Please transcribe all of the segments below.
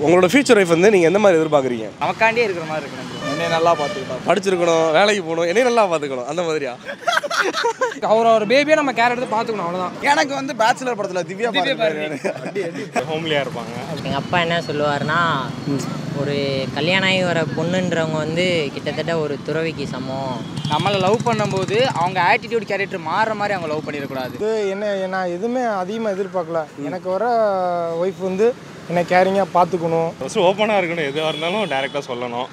உங்களோட future life வந்து நீங்கள் எந்த மாதிரி எதிர்பார்க்குறீங்க நமக்காண்டியே இருக்கிற மாதிரி இருக்கணும் bro. என்னை நல்லா பார்த்துக்கிட்டா படிச்சிருக்கணும் வேலைக்கு போகணும் என்னையும் நல்லா பார்த்துக்கணும் அந்த மாதிரியா அவர் அவர் பேபியை நம்ம கேர் எடுத்து பார்த்துக்கணும் அவ்வளோதான் எனக்கு வந்து பேச்சுலர் படத்தில் திவ்யா பாரதி ஹோம்லியாக இருப்பாங்க எங்கள் அப்பா என்ன சொல்லுவார்னா ஒரு கல்யாணம் ஆகி வர பொண்ணுன்றவங்க வந்து கிட்டத்தட்ட ஒரு துறவிக்கு சமம் நம்மளை லவ் பண்ணும்போது அவங்க ஆட்டிடியூட் கேரக்டர் மாறுற மாதிரி அவங்க லவ் பண்ணிடக்கூடாது இது என்ன நான் எதுவுமே அதிகமாக எதிர்பார்க்கல எனக்கு வர ஒய்ஃப் வந்து என்னை கேரிங்காக பார்த்துக்கணும் ஃபஸ்ட்டு ஓப்பனாக இருக்கணும் எதுவாக இருந்தாலும் டேரெக்டாக சொல்லணும்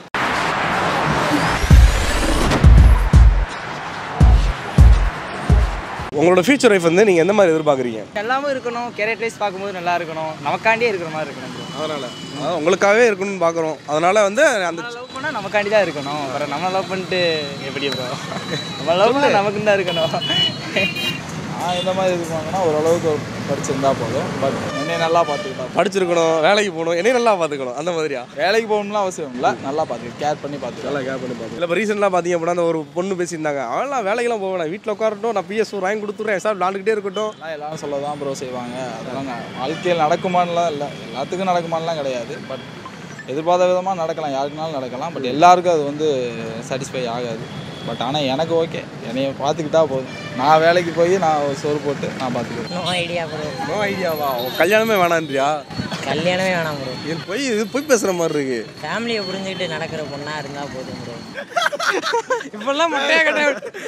உங்களோட ஃபியூச்சர் லைஃப் வந்து நீங்கள் எந்த மாதிரி எதிர்பார்க்குறீங்க எல்லாமே இருக்கணும் கேரக்டர் வைஸ் பார்க்கும்போது நல்லா இருக்கணும் நமக்காண்டியே இருக்கிற மாதிரி இருக்கணும் bro. அதனால் அதான் உங்களுக்காகவே இருக்கணும்னு பார்க்குறோம் அதனால் வந்து அந்த நம்மளை லவ் பண்ணால் நமக்காண்டி தான் இருக்கணும் அப்புறம் நம்ம லவ் பண்ணிட்டு எப்படி ப்ரோ நம்ம லவ் பண்ணால் நமக்கு தான் இருக்கணும் நான் எந்த மாதிரி இருப்பாங்கன்னா ஓரளவுக்கு படிச்சிருந்தா போதும் பட் என்னை நல்லா பார்த்துக்கிட்டா படிச்சிருக்கணும் வேலைக்கு போகணும் என்னையும் நல்லா பார்த்துக்கணும் அந்த மாதிரியா வேலைக்கு போகணும்லாம் அவசியம் இல்லை நல்லா பார்த்துக்க கேர் பண்ணி பார்த்துக்கலாம் நல்லா கேர் பண்ணி பார்த்து இல்லை இப்போ ரீசெண்டாக பார்த்தீங்க அப்படின்னா அந்த ஒரு பொண்ணு பேசியிருந்தாங்க அவெல்லாம் வேலைக்கெல்லாம் போக வேணாம் வீட்டில் உட்காரட்டும் நான் பிஎஸ் வாங்கி கொடுத்துட்றேன் சார் விளாண்டுக்கிட்டே இருக்கட்டும் எல்லாம் எல்லாரும் சொல்ல தான் ப்ரோ செய்வாங்க அதெல்லாம் நான் வாழ்க்கையில் நடக்குமான்லாம் இல்லை எல்லாத்துக்கும் நடக்குமான்லாம் கிடையாது பட் எதிர்பார்த்த விதமாக நடக்கலாம் யாருக்குனாலும் நடக்கலாம் பட் எல்லாருக்கும் அது வந்து சாட்டிஸ்ஃபை ஆகாது பட் ஆனால் எனக்கு ஓகே என்னைய பார்த்துக்கிட்டா போதும் நான் வேலைக்கு போய் நான் ஒரு சோறு போட்டு நான் பார்த்துக்கிறேன் நோ ஐடியா ப்ரோ நோ ஐடியாவா உன் கல்யாணமே வேணான்றியா கல்யாணமே வேணாம் ப்ரோ இது போய் இது போய் பேசுகிற மாதிரி இருக்கு ஃபேமிலியை புரிஞ்சுக்கிட்டு நடக்கிற பொண்ணா இருந்தால் போதும் ப்ரோ இப்பெல்லாம் மொட்டையா கட்ட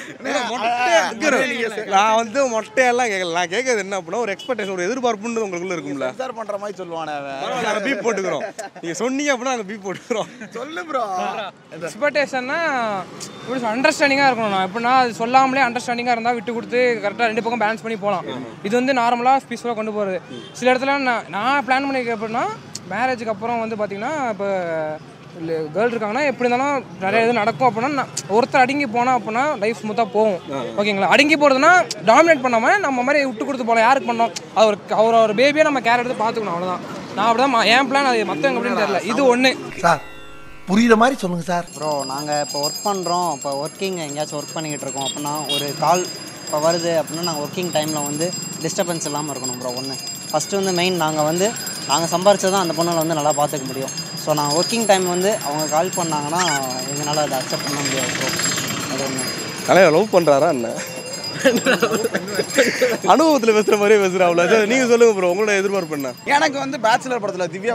நான் வந்து மொட்டையெல்லாம் கேட்கல நான் கேட்கறது என்ன அப்படின்னா ஒரு எக்ஸ்பெக்டேஷன் ஒரு எதிர்பார்ப்புன்னு உங்களுக்குள்ள இருக்கும்ல சார் பண்ணுற மாதிரி சொல்லுவானே அவன் நாங்கள் பீப் போட்டுக்கிறோம் நீங்கள் சொன்னீங்க அப்படின்னா நாங்கள் பீப் போட்டுக்கிறோம் சொல்லு ப்ரோ எக்ஸ்பெக்டேஷன்னா இப்படி அண்டர்ஸ்டாண்டிங்காக இருக்கணும் நான் எப்படின்னா அது சொல்லாமலே அண்டர்ஸ்டாண்டிங்காக இருந்தால் விட்டு கொடுத்து கரெக்டாக ரெண்டு பக்கம் பேலன்ஸ் பண்ணி போகலாம் இது வந்து நார்மலாக பீஸ்ஃபுல்லாக கொண்டு போகிறது சில இடத்துல நான் நான் பிளான் பண்ணிக்க எப்படின்னா மேரேஜுக்கு அப்புறம் வந்து பார்த்தீங்கன்னா இப்போ கேர்ள் இருக்காங்கன்னா எப்படி இருந்தாலும் நிறைய இது நடக்கும் அப்படின்னா நான் ஒருத்தர் அடங்கி போனா அப்படின்னா லைஃப் ஸ்மூத்தாக போகும் ஓகேங்களா அடங்கி போகிறதுனா டாமினேட் பண்ணாமல் நம்ம மாதிரி விட்டு கொடுத்து போகலாம் யாருக்கு பண்ணோம் அது ஒரு அவர் ஒரு பேபியை நம்ம கேர் எடுத்து பார்த்துக்கணும் அவ்வளோதான் நான் அப்படிதான் என் பிளான் அது மற்றவங்க எப்படின்னு தெரியல இது ஒன்று சார் புரியுற மாதிரி சொல்லுங்க சார் ப்ரோ நாங்கள் இப்போ ஒர்க் பண்ணுறோம் இப்போ ஒர்க்கிங் எங்கேயாச்சும் ஒர்க் பண்ணிக்கிட்டு இருக்கோம் அப்படின்னா ஒரு கால் இப்போ வருது அப்படின்னா நாங்கள் ஒர்க்கிங் டைமில் வந்து டிஸ்டர்பன்ஸ் இல்லாமல் இருக்கணும் ப்ரோ ஒன்று ஃபஸ்ட்டு வந்து மெயின் நாங்கள் வந்து நாங்கள் சம்பாரிச்சா தான் அந்த பொண்ணை வந்து நல்லா பார்த்துக்க முடியும் ஸோ நான் ஒர்க்கிங் டைம் வந்து அவங்க கால் பண்ணாங்கன்னா எங்களால் அதை அக்செப்ட் பண்ண முடியாது ப்ரோ அது ஒன்று தலைவர் லவ் பண்ணுறாரா என்ன அனுபவத்தில் பேசுகிற மாதிரியே பேசுகிறாப்ல சரி நீங்கள் சொல்லுங்கள் ப்ரோ உங்களோட எதிர்பார்ப்பு என்ன எனக்கு வந்து பேச்சுலர் படத்தில் திவ்யா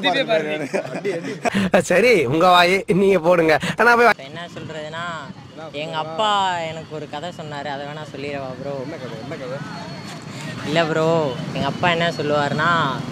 பாரதி சரி உங்க வாய் நீங்க போடுங்க நான் போய் இப்போ என்ன சொல்கிறதுனா எங்கள் அப்பா எனக்கு ஒரு கதை சொன்னார் அதை வேணா சொல்லிடவா ப்ரோ என்ன கதை என்ன கதை இல்லை ப்ரோ எங்கள் அப்பா என்ன சொல்லுவார்னா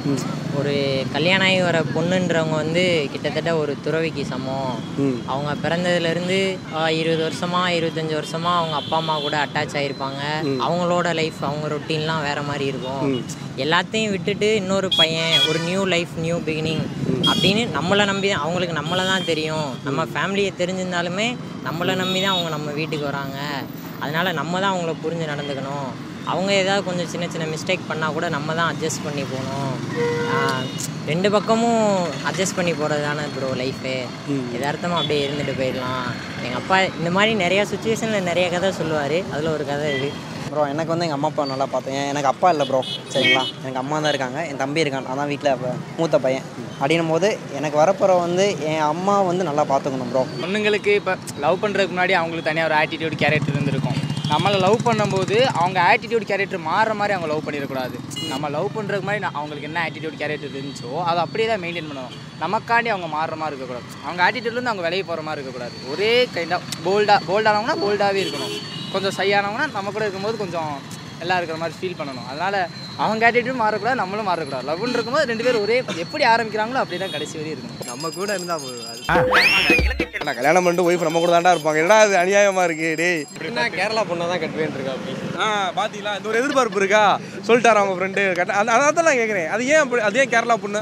ஒரு கல்யாணம் ஆகி வர பொண்ணுன்றவங்க வந்து கிட்டத்தட்ட ஒரு துறவிக்கு சமம் அவங்க பிறந்ததுலேருந்து இருபது வருஷமா இருபத்தஞ்சி வருஷமா அவங்க அப்பா அம்மா கூட அட்டாச் ஆகிருப்பாங்க அவங்களோட லைஃப் அவங்க ரொட்டீன்லாம் வேற மாதிரி இருக்கும் எல்லாத்தையும் விட்டுட்டு இன்னொரு பையன் ஒரு நியூ லைஃப் நியூ பிகினிங் அப்படின்னு நம்மளை நம்பி தான் அவங்களுக்கு நம்மளை தான் தெரியும் நம்ம ஃபேமிலியை தெரிஞ்சிருந்தாலுமே நம்மளை நம்பி தான் அவங்க நம்ம வீட்டுக்கு வராங்க அதனால நம்ம தான் அவங்கள புரிஞ்சு நடந்துக்கணும் அவங்க ஏதாவது கொஞ்சம் சின்ன சின்ன மிஸ்டேக் பண்ணால் கூட நம்ம தான் அட்ஜஸ்ட் பண்ணி போகணும் ஆஹ் ரெண்டு பக்கமும் அட்ஜஸ்ட் பண்ணி போகிறது தானே ப்ரோ லைஃபு எதார்த்தமாக அப்படியே இருந்துட்டு போயிடலாம் எங்கள் அப்பா இந்த மாதிரி நிறையா சுச்சுவேஷனில் நிறைய கதை சொல்லுவார் அதில் ஒரு கதை இது ப்ரோ எனக்கு வந்து எங்கள் அம்மா அப்பா நல்லா பார்த்தேன் எனக்கு அப்பா இல்லை ப்ரோ சரிங்களா எனக்கு அம்மா தான் இருக்காங்க என் தம்பி இருக்கான் நான் தான் வீட்டில் மூத்த பையன் அப்படின்னும் போது எனக்கு வரப்போகிற வந்து என் அம்மா வந்து நல்லா பார்த்துக்கணும் ப்ரோ பொண்ணுங்களுக்கு இப்போ லவ் பண்ணுறதுக்கு முன்னாடி அவங்களுக்கு தனியாக ஒரு ஆட்டிடியூட் கேரக்டர் இருந்திருக்கும் நம்மளை லவ் பண்ணும்போது அவங்க ஆட்டிடியூட் கேரக்டர் மாறுற மாதிரி அவங்க லவ் பண்ணிடக்கூடாது நம்ம லவ் பண்ணுறதுக்கு முன்னாடி நான் அவங்களுக்கு என்ன ஆட்டிடியூட் கேரக்டர் இருந்துச்சோ அதை அப்படியே தான் மெயின்டைன் பண்ணணும் நமக்காண்டி அவங்க மாறுற மாதிரி இருக்கக்கூடாது அவங்க ஆட்டிடியூட்லேருந்து அவங்க விலகி போகிற மாதிரி இருக்கக்கூடாது ஒரே கைண்ட் ஆஃப் போல்டாக போல்டானவங்கன்னா போல்டாகவே இருக்கணும் கொஞ்சம் சையானவங்கன்னா நம்ம கூட இருக்கும்போது கொஞ்சம் எல்லாம் இருக்கிற மாதிரி ஃபீல் பண்ணணும் அதனால் அவங்க ஆட்டிடியூட் மாறக்கூடாது நம்மளும் மாறக்கூடாது லவ்னு இருக்கும்போது ரெண்டு பேரும் ஒரே எப்படி ஆரம்பிக்கிறாங்களோ அப்படி தான் கடைசி வரையும் இருக்கணும் நம்ம கூட இருந்தால் போதும் நான் கல்யாணம் பண்ணிட்டு ஒய்ஃப் நம்ம கூட தாண்டா இருப்பாங்க என்னடா அது அநியாயமாக இருக்கு டேய் என்ன கேரளா பொண்ணை தான் கட்டுவேன் இருக்கா அப்படி ஆ பார்த்தீங்களா இந்த ஒரு எதிர்பார்ப்பு இருக்கா சொல்லிட்டாரா அவங்க ஃப்ரெண்டு கட்ட அந்த அதான் நான் கேட்குறேன் அது ஏன் அப்படி அது ஏன் கேரளா பொண்ணு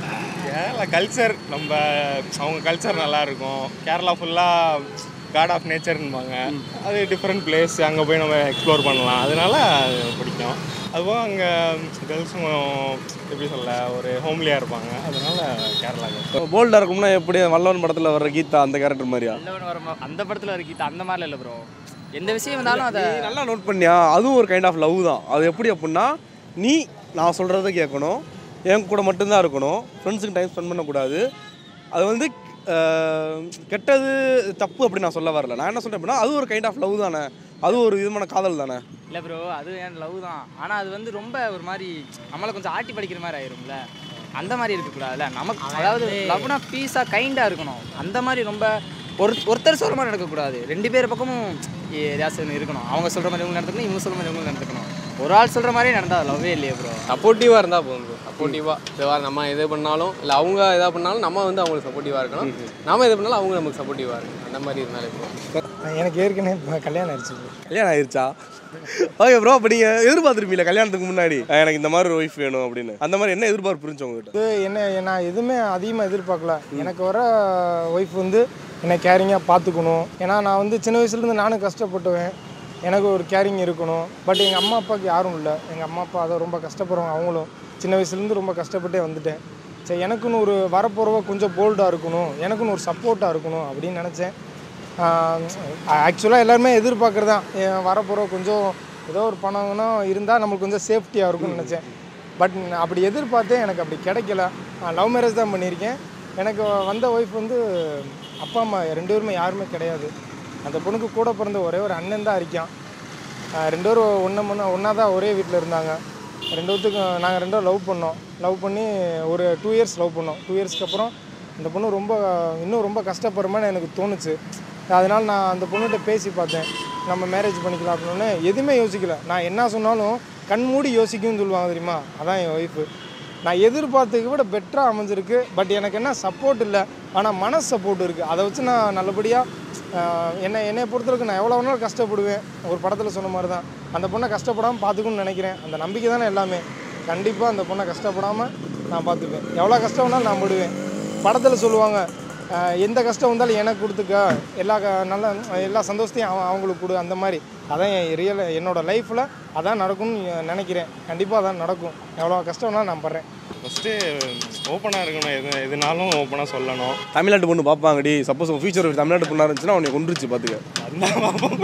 கேரளா கல்ச்சர் நம்ம அவங்க கல்ச்சர் நல்லா இருக்கும் கேரளா ஃபுல்லாக காட் ஆஃப் நேச்சர்னுபாங்க அது டிஃப்ரெண்ட் பிளேஸ் அங்கே போய் நம்ம எக்ஸ்ப்ளோர் பண்ணலாம் அதனால அது பிடிக்கும் அதுவும் அங்கே கேர்ள்ஸும் எப்படி சொல்ல ஒரு ஹோம்லியாக இருப்பாங்க அதனால கேரளா girls. போல்டாக இருக்கும்னா எப்படி வல்லவன் படத்தில் வர்ற கீதா அந்த கேரக்டர் மாதிரியா நல்லவன் வர அந்த படத்தில் இருக்கீங்க அந்த மாதிரிலாம் இல்லை ப்ரோ எந்த விஷயம் வந்தாலும் அதை நீ நல்லா நோட் பண்ணியா அதுவும் ஒரு கைண்ட் ஆஃப் லவ் தான் அது எப்படி அப்படின்னா நீ நான் சொல்கிறத கேட்கணும் என் கூட மட்டும்தான் இருக்கணும் ஃப்ரெண்ட்ஸுக்கு டைம் ஸ்பெண்ட் பண்ணக்கூடாது அது வந்து அஹ், கெட்டது தப்பு அப்படி நான் சொல்ல வரல நான் என்ன சொல்கிறேன் அப்படின்னா அது ஒரு கைண்ட் ஆஃப் லவ் தானே அது ஒரு விதமான காதல் தானே இல்லை ப்ரோ அது என் லவ் தான் ஆனால் அது வந்து ரொம்ப ஒரு மாதிரி நம்மளை கொஞ்சம் ஆட்டி படிக்கிற மாதிரி ஆயிரும்ல அந்த மாதிரி இருக்கக்கூடாதுல்ல நமக்கு அதாவது லவ்னா பீஸாக கைண்டாக இருக்கணும் அந்த மாதிரி ரொம்ப ஒரு ஒருத்தர் சொல்கிற மாதிரி நடக்கக்கூடாது ரெண்டு பேர் பக்கமும் ஏதாச்சும் இருக்கணும் அவங்க சொல்கிற மாதிரி இவங்க நடந்துக்கணும் இவங்க சொல்கிற மாதிரி இவங்க நடந்துக்கணும் ஒரு ஆள் சொல்கிற மாதிரியே நடந்தால் லவ்வே இல்லையே ப்ரோ சப்போர்ட்டிவாக இருந்தால் போதும் ப்ரோ சப்போர்ட்டிவாக இதுவாக நம்ம எது பண்ணாலும் இல்லை அவங்க எதா பண்ணாலும் நம்ம வந்து அவங்களுக்கு சப்போர்ட்டிவாக இருக்கணும் நம்ம எது பண்ணாலும் அவங்க நமக்கு சப்போர்ட்டிவாக இருக்கணும் அந்த மாதிரி இருந்தாலே போதும் எனக்கு ஏற்கனவே இப்போ கல்யாணம் ஆயிடுச்சு bro. கல்யாணம் ஆயிருச்சா ஓகே ப்ரோ அப்போ நீங்கள் எதிர்பார்த்துருப்பீங்களா கல்யாணத்துக்கு முன்னாடி அஹ் எனக்கு இந்த மாதிரி ஒரு ஒய்ஃப் வேணும் அப்படின்னு அந்த மாதிரி என்ன எதிர்பார்ப்பு இருந்துச்சு உங்ககிட்ட இது என்ன நான் எதுவுமே அதிகமாக எதிர்பார்க்கல எனக்கு வர ஒய்ஃப் வந்து என்னை கேரிங்காக பார்த்துக்கணும் ஏன்னா நான் வந்து சின்ன வயசுலேருந்து நானும் கஷ்டப்பட்டுவேன் எனக்கு ஒரு கேரிங் இருக்கணும் பட் எங்கள் அம்மா அப்பாவுக்கு யாரும் இல்லை எங்கள் அம்மா அப்பா அதை ரொம்ப கஷ்டப்படுறவங்க அவங்களும் சின்ன வயசுலேருந்து ரொம்ப கஷ்டப்பட்டே வந்துட்டேன் சரி எனக்குன்னு ஒரு வரப்போகிறவ கொஞ்சம் போல்டாக இருக்கணும் எனக்குன்னு ஒரு சப்போர்ட்டாக இருக்கணும் அப்படின்னு நினச்சேன் ஆக்சுவலாக எல்லாருமே எதிர்பார்க்குறது தான் வரப்போகிற கொஞ்சம் ஏதோ ஒரு பணம்னா இருந்தால் நம்மளுக்கு கொஞ்சம் சேஃப்டியாக இருக்கும்னு நினச்சேன் பட் அப்படி எதிர்பார்த்தேன் எனக்கு அப்படி கிடைக்கல லவ் மேரேஜ் தான் பண்ணியிருக்கேன் எனக்கு வந்த ஒய்ஃப் வந்து அப்பா அம்மா ரெண்டு பேருமே யாருமே கிடையாது அந்த பொண்ணுக்கு கூட பிறந்த ஒரே ஒரு அண்ணன் தான் இருக்கான் ஆஹ் ரெண்டு பேரும் ஒன்று முன்ன ஒன்றா தான் ஒரே வீட்டில் இருந்தாங்க ரெண்டு பேர்த்துக்கும் நாங்கள் ரெண்டு பேரும் லவ் பண்ணோம் லவ் பண்ணி ஒரு டூ இயர்ஸ் லவ் பண்ணோம் டூ இயர்ஸ்க்கு அப்புறம் அந்த பொண்ணு ரொம்ப இன்னும் ரொம்ப கஷ்டப்படுறமான்னு எனக்கு தோணுச்சு அதனால் நான் அந்த பொண்ணுகிட்ட பேசி பார்த்தேன் நம்ம மேரேஜ் பண்ணிக்கலாம் அப்படின்னு எதுவுமே யோசிக்கல நான் என்ன சொன்னாலும் கண்மூடி யோசிக்கும்னு சொல்லுவாங்க தெரியுமா அதான் என் ஒய்ஃபு நான் எதிர்பார்த்ததை விட பெட்டராக அமைஞ்சிருக்கு பட் எனக்கு என்ன சப்போர்ட் இல்லை ஆனால் மனசு சப்போர்ட் இருக்குது அதை வச்சு நான் நல்லபடியாக என்னை என்னை பொறுத்தவரைக்கும் நான் எவ்வளோ வேணாலும் கஷ்டப்படுவேன் ஒரு படத்தில் சொன்ன மாதிரி தான் அந்த பொண்ணை கஷ்டப்படாமல் பார்த்துக்கணும்னு நினைக்கிறேன் அந்த நம்பிக்கை தானே எல்லாமே கண்டிப்பாக அந்த பொண்ணை கஷ்டப்படாமல் நான் பார்த்துப்பேன் எவ்வளோ கஷ்டம் வேணாலும் நான் படுவேன் படத்தில் சொல்லுவாங்க ஆஹ் எந்த கஷ்டம் வந்தாலும் எனக்கு கொடுத்துக்க எல்லா க நல்ல எல்லா சந்தோஷத்தையும் அவன் அவங்களுக்கு கொடு அந்த மாதிரி அதான் என் ரியல் என்னோட லைஃப்பில் அதான் நடக்கும்னு நினைக்கிறேன் கண்டிப்பாக அதான் நடக்கும் எவ்வளோ கஷ்டம் வேணாலும் நான் படுறேன் ஃபஸ்ட்டு ஓப்பனாக இருக்கணும் எது எதுனாலும் ஓப்பனாக சொல்லணும் தமிழ்நாட்டு பொண்ணு பார்ப்பாங்கடி சப்போஸ் உங்கள் ஃபியூச்சர் தமிழ்நாட்டு பொண்ணாக இருந்துச்சுன்னா உன்னை கொண்டுருச்சு பார்த்துக்க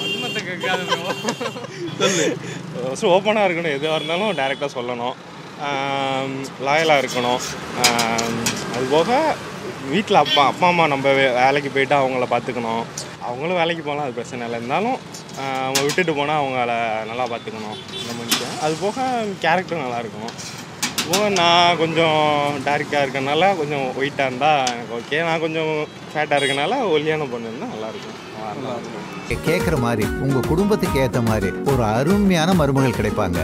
ஃபஸ்ட்டு ஓப்பனாக இருக்கணும் எதுவாக இருந்தாலும் டேரெக்டாக சொல்லணும் லாயலாக இருக்கணும் ஆம், அது போக வீட்டில் அப்பா அப்பா அம்மா நம்ம வே- வேலைக்கு போயிட்டு அவங்கள பார்த்துக்கணும் அவங்களும் வேலைக்கு போகலாம் அது பிரச்சனை இல்லை இருந்தாலும் ஆஹ், அவங்க விட்டுட்டு போனால் அவங்கள நல்லா பார்த்துக்கணும் அந்த மாதிரி அது போக கேரக்டர் நல்லா இருக்கணும் போக நான் கொஞ்சம் டார்க்காக இருக்கனால கொஞ்சம் ஒயிட்டாக இருந்தால் எனக்கு ஓகே நான் கொஞ்சம் ஃபேட்டாக இருக்கனால ஒல்லியான பொண்ணு இருந்தால் நல்லாயிருக்கும் நல்லா இருக்கும் கேட்குற மாதிரி உங்க குடும்பத்துக்கு ஏத்த மாதிரி ஒரு அருமையான மருமகள் கிடைப்பாங்க